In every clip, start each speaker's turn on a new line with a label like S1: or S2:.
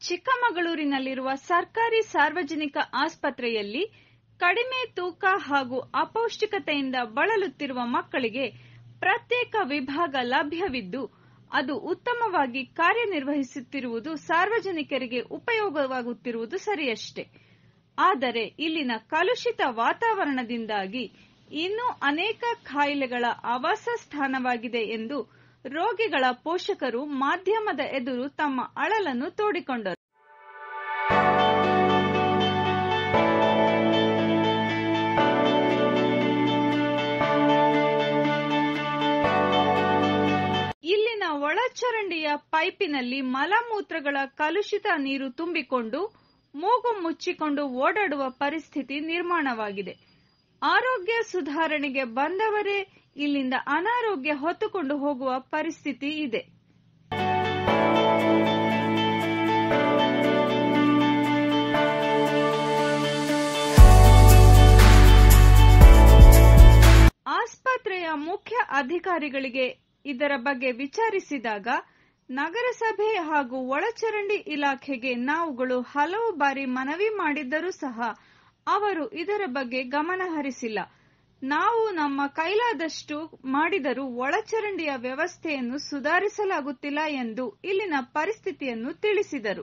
S1: ಚಿಕ್ಕಮಗಳೂರಿನಲ್ಲಿರುವ ಸರ್ಕಾರಿ ಸಾರ್ವಜನಿಕ ಆಸ್ಪತ್ರೆಯಲ್ಲಿ ಕಡಿಮೆ ತೂಕ ಹಾಗೂ ಅಪೌಷ್ಟಿಕತೆಯಿಂದ ಬಳಲುತ್ತಿರುವ ಮಕ್ಕಳಿಗೆ ಪ್ರತ್ಯೇಕ ವಿಭಾಗ ಲಭ್ಯವಿದ್ದು ಅದು ಉತ್ತಮವಾಗಿ ಕಾರ್ಯನಿರ್ವಹಿಸುತ್ತಿರುವುದು ಸಾರ್ವಜನಿಕರಿಗೆ ಉಪಯೋಗವಾಗುತ್ತಿರುವುದು ಸರಿಯಷ್ಟೇ ಆದರೆ ಇಲ್ಲಿನ ಕಲುಷಿತ ವಾತಾವರಣದಿಂದಾಗಿ ಇನ್ನೂ ಅನೇಕ ಕಾಯಿಲೆಗಳ ಆವಾಸ ಸ್ಥಾನವಾಗಿದೆ ಎಂದು ರೋಗಿಗಳ ಪೋಷಕರು ಮಾಧ್ಯಮದ ಎದುರು ತಮ್ಮ ಅಳಲನ್ನು ತೋಡಿಕೊಂಡರು ಇಲ್ಲಿನ ಒಳಚರಂಡಿಯ ಪೈಪಿನಲ್ಲಿ ಮಲಮೂತ್ರಗಳ ಕಲುಷಿತ ನೀರು ತುಂಬಿಕೊಂಡು ಮೂಗು ಮುಚ್ಚಿಕೊಂಡು ಓಡಾಡುವ ಪರಿಸ್ಥಿತಿ ನಿರ್ಮಾಣವಾಗಿದೆ ಆರೋಗ್ಯ ಸುಧಾರಣೆಗೆ ಬಂದವರೇ ಇಲ್ಲಿಂದ ಅನಾರೋಗ್ಯ ಹೊತ್ತುಕೊಂಡು ಹೋಗುವ ಪರಿಸ್ಥಿತಿ ಇದೆ ಆಸ್ಪತ್ರೆಯ ಮುಖ್ಯ ಅಧಿಕಾರಿಗಳಿಗೆ ಇದರ ಬಗ್ಗೆ ವಿಚಾರಿಸಿದಾಗ ನಗರಸಭೆ ಹಾಗೂ ಒಳಚರಂಡಿ ಇಲಾಖೆಗೆ ನಾವುಗಳು ಹಲವು ಬಾರಿ ಮನವಿ ಮಾಡಿದ್ದರೂ ಸಹ ಅವರು ಇದರ ಬಗ್ಗೆ ಗಮನ ಹರಿಸಿಲ್ಲ ನಾವು ನಮ್ಮ ಕೈಲಾದಷ್ಟು ಮಾಡಿದರೂ ಒಳಚರಂಡಿಯ ವ್ಯವಸ್ಥೆಯನ್ನು ಸುಧಾರಿಸಲಾಗುತ್ತಿಲ್ಲ ಎಂದು ಇಲ್ಲಿನ ಪರಿಸ್ಥಿತಿಯನ್ನು ತಿಳಿಸಿದರು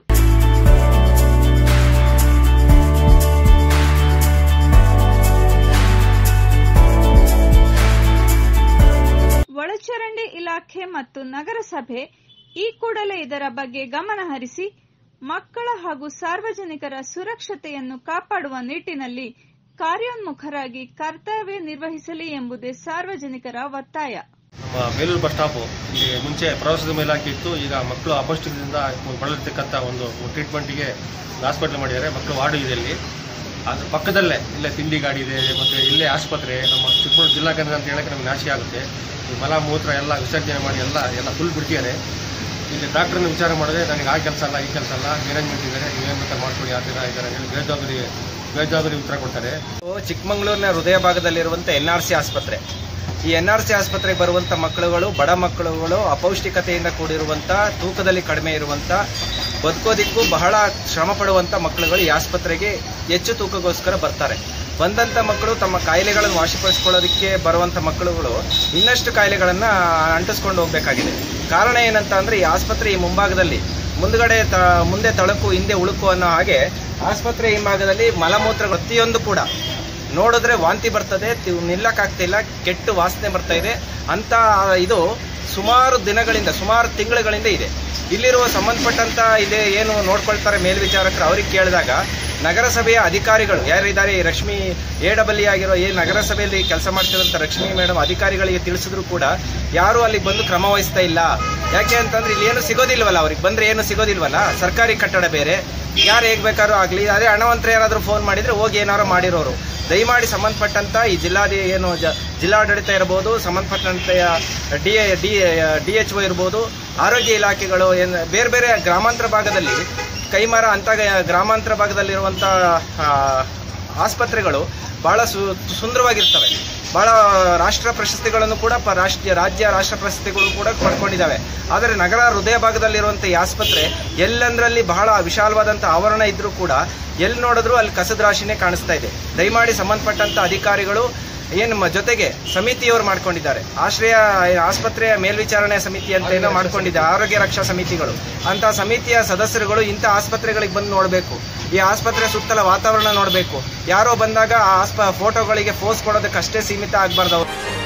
S1: ಒಳಚರಂಡಿ ಇಲಾಖೆ ಮತ್ತು ನಗರಸಭೆ ಈ ಕೂಡಲೇ ಇದರ ಬಗ್ಗೆ ಗಮನ ಹರಿಸಿ ಮಕ್ಕಳ ಹಾಗೂ ಸಾರ್ವಜನಿಕರ ಸುರಕ್ಷತೆಯನ್ನು ಕಾಪಾಡುವ ನಿಟ್ಟಿನಲ್ಲಿ ಕಾರ್ಯೋನ್ಮುಖರಾಗಿ ಕರ್ತವ್ಯ ನಿರ್ವಹಿಸಲಿ ಎಂಬುದೇ ಸಾರ್ವಜನಿಕರ ಒತ್ತಾಯ
S2: ನಮ್ಮ ಬೇಲೂರು ಬಸ್ ಸ್ಟಾಪು ಇಲ್ಲಿ ಮುಂಚೆ ಪ್ರವಾಸೋದ್ಯಮ ಇಲಾಖೆ ಇತ್ತು ಈಗ ಮಕ್ಕಳು ಅಪೌಷ್ಟಿಕದಿಂದ ಬಳಲತಕ್ಕಂಥ ಒಂದು ಟ್ರೀಟ್ಮೆಂಟ್ಗೆ ಹಾಸ್ಪಿಟಲ್ ಮಾಡಿದ್ದಾರೆ ಮಕ್ಕಳು ವಾರ್ಡು ಇದೆ ಇಲ್ಲಿ ಅದ್ರ ಪಕ್ಕದಲ್ಲೇ ಇಲ್ಲೇ ತಿಂಡಿ ಗಾಡಿ ಇದೆ ಮತ್ತು ಇಲ್ಲೇ ಆಸ್ಪತ್ರೆ ನಮ್ಮ ಚಿಕ್ಕಮಗಳೂರು ಜಿಲ್ಲಾ ಕೇಂದ್ರ ಅಂತ ಹೇಳಕ್ಕೆ ನಮ್ಗೆ ನಾಚಿಕೆ ಆಗುತ್ತೆ ಈ ಮಲ ಮೂತ್ರ ಎಲ್ಲ ವಿಸರ್ಜನೆ ಮಾಡಿ ಎಲ್ಲ ಎಲ್ಲ ಫುಲ್ ಬಿಡ್ತಿದ್ದಾರೆ ಇಲ್ಲಿ ಡಾಕ್ಟ್ರನ್ನ ವಿಚಾರ ಮಾಡಿದ್ರೆ ನನಗೆ ಆ ಕೆಲಸ ಅಲ್ಲ ಈ ಕೆಲಸ ಅಲ್ಲ ಮ್ಯಾನೇಜ್ಮೆಂಟ್ ಇದ್ದಾರೆ ನೀವೇನು ಬೇಕಾದ್ರೆ ಮಾಡ್ಕೊಳ್ಳಿ ಆ ಥರ ಇದ್ದಾರೆ ಹೇಳಿ ಬೇಜವಾಬ್ದಾರಿ ಬೇಜವಾಬ್ದಾರಿ ಉತ್ತರ ಕೊಡ್ತಾರೆ
S3: ಚಿಕ್ಕಮಗಳೂರಿನ ಹೃದಯ ಭಾಗದಲ್ಲಿರುವಂಥ ಎನ್ ಆರ್ ಸಿ ಆಸ್ಪತ್ರೆ ಈ ಎನ್ ಆರ್ ಸಿ ಆಸ್ಪತ್ರೆಗೆ ಬರುವಂಥ ಮಕ್ಕಳುಗಳು ಬಡ ಮಕ್ಕಳುಗಳು ಅಪೌಷ್ಟಿಕತೆಯಿಂದ ಕೂಡಿರುವಂಥ ತೂಕದಲ್ಲಿ ಕಡಿಮೆ ಇರುವಂಥ ಬದುಕೋದಿಕ್ಕೂ ಬಹಳ ಶ್ರಮ ಪಡುವಂಥ ಮಕ್ಕಳುಗಳು ಈ ಆಸ್ಪತ್ರೆಗೆ ಹೆಚ್ಚು ತೂಕಗೋಸ್ಕರ ಬರ್ತಾರೆ ಬಂದಂಥ ಮಕ್ಕಳು ತಮ್ಮ ಕಾಯಿಲೆಗಳನ್ನು ವಾಸಿಪಡಿಸ್ಕೊಳ್ಳೋದಕ್ಕೆ ಬರುವಂಥ ಮಕ್ಕಳುಗಳು ಇನ್ನಷ್ಟು ಕಾಯಿಲೆಗಳನ್ನು ಅಂಟಿಸ್ಕೊಂಡು ಹೋಗಬೇಕಾಗಿದೆ ಕಾರಣ ಏನಂತ ಅಂದರೆ ಈ ಆಸ್ಪತ್ರೆ ಈ ಮುಂಭಾಗದಲ್ಲಿ ಮುಂದ್ಗಡೆ ತ ಮುಂದೆ ತಳಕು ಹಿಂದೆ ಉಳುಕು ಅನ್ನೋ ಹಾಗೆ ಆಸ್ಪತ್ರೆ ಹಿಂಭಾಗದಲ್ಲಿ ಮಲಮೂತ್ರ ಪ್ರತಿಯೊಂದು ಕೂಡ ನೋಡಿದ್ರೆ ವಾಂತಿ ಬರ್ತದೆ ತಿ- ನಿಲ್ಲಕ್ಕಾಗ್ತಿಲ್ಲ ಕೆಟ್ಟು ವಾಸನೆ ಬರ್ತಾ ಇದೆ ಅಂತ ಇದು ಸುಮಾರು ದಿನಗಳಿಂದ ಸುಮಾರು ತಿಂಗಳುಗಳಿಂದ ಇದೆ ಇಲ್ಲಿರುವ ಸಂಬಂಧಪಟ್ಟಂತ ಇದೆ ಏನು ನೋಡ್ಕೊಳ್ತಾರೆ ಮೇಲ್ವಿಚಾರಕರು ಅವ್ರಿಗೆ ಕೇಳಿದಾಗ ನಗರಸಭೆಯ ಅಧಿಕಾರಿಗಳು ಯಾರಿದ್ದಾರೆ ಈ ರಶ್ಮಿ ಎ ಡಬಲ್ ಆಗಿರೋ ಈ ನಗರಸಭೆಯಲ್ಲಿ ಕೆಲಸ ಮಾಡ್ತಿರೋಂಥ ಲಕ್ಷ್ಮಿ ಮೇಡಮ್ ಅಧಿಕಾರಿಗಳಿಗೆ ತಿಳಿಸಿದ್ರು ಕೂಡ ಯಾರು ಅಲ್ಲಿ ಬಂದು ಕ್ರಮ ವಹಿಸ್ತಾ ಇಲ್ಲ ಯಾಕೆ ಅಂತಂದ್ರೆ ಇಲ್ಲಿ ಏನು ಸಿಗೋದಿಲ್ವಲ್ಲ ಅವ್ರಿಗೆ ಬಂದ್ರೆ ಏನು ಸಿಗೋದಿಲ್ವಲ್ಲ ಸರ್ಕಾರಿ ಕಟ್ಟಡ ಬೇರೆ ಯಾರು ಹೇಗ್ ಬೇಕಾದ್ರೂ ಆಗ್ಲಿ ಅದೇ ಹಣವಂತರ ಯಾರಾದ್ರೂ ಫೋನ್ ಮಾಡಿದ್ರೆ ಹೋಗಿ ಏನಾದ್ರು ಮಾಡಿರೋರು ದಯಮಾಡಿ ಸಂಬಂಧಪಟ್ಟಂತ ಈ ಜಿಲ್ಲಾದಿ ಏನು ಜ- ಜಿಲ್ಲಾಡಳಿತ ಇರಬಹುದು ಸಂಬಂಧಪಟ್ಟಂತ D D D H O ಇರ್ಬೋದು ಆರೋಗ್ಯ ಇಲಾಖೆಗಳು ಏನ್ ಬೇರೆ ಬೇರೆ ಗ್ರಾಮಾಂತರ ಭಾಗದಲ್ಲಿ ಕೈಮರ ಅಂತ ಗ್ರಾಮಾಂತರ ಭಾಗದಲ್ಲಿರುವಂತ ಆ, ಆಸ್ಪತ್ರೆಗಳು ಬಹಳ ಸು ಸುಂದರವಾಗಿರ್ತವೆ ಬಹಳ ರಾಷ್ಟ್ರ ಪ್ರಶಸ್ತಿಗಳನ್ನು ಕೂಡ ಪ- ರಾಷ್ಟ್ರೀಯ ರಾಜ್ಯ ರಾಷ್ಟ್ರ ಪ್ರಶಸ್ತಿಗಳು ಕೂಡ ಪಡ್ಕೊಂಡಿದ್ದಾವೆ ಆದರೆ ನಗರ ಹೃದಯ ಭಾಗದಲ್ಲಿರುವಂಥ ಈ ಆಸ್ಪತ್ರೆ ಎಲ್ಲಂದ್ರಲ್ಲಿ ಬಹಳ ವಿಶಾಲವಾದಂಥ ಆವರಣ ಇದ್ರೂ ಕೂಡ ಎಲ್ಲಿ ನೋಡಿದ್ರು ಅಲ್ಲಿ ಕಸದ ರಾಶಿನೇ ಕಾಣಿಸ್ತಾ ಇದೆ ದಯಮಾಡಿ ಸಂಬಂಧಪಟ್ಟಂತ ಅಧಿಕಾರಿಗಳು ಏನು ಮ- ಜೊತೆಗೆ ಸಮಿತಿಯವರು ಮಾಡ್ಕೊಂಡಿದ್ದಾರೆ ಆಶ್ರಯ ಆಸ್ಪತ್ರೆಯ ಮೇಲ್ವಿಚಾರಣೆ ಸಮಿತಿ ಅಂತ ಏನೋ ಮಾಡ್ಕೊಂಡಿದ್ದಾರೆ ಆರೋಗ್ಯ ರಕ್ಷಾ ಸಮಿತಿಗಳು ಅಂತ ಸಮಿತಿಯ ಸದಸ್ಯರುಗಳು ಇಂಥ ಆಸ್ಪತ್ರೆಗಳಿಗೆ ಬಂದು ನೋಡಬೇಕು ಈ ಆಸ್ಪತ್ರೆ ಸುತ್ತಲ ವಾತಾವರಣ ನೋಡಬೇಕು ಯಾರೋ ಬಂದಾಗ ಆ ಆಸ್ಪ ಫೋಟೋಗಳಿಗೆ ಫೋಸ್ ಕೊಡೋದಕ್ಕಷ್ಟೇ ಸೀಮಿತ ಆಗಬಾರ್ದು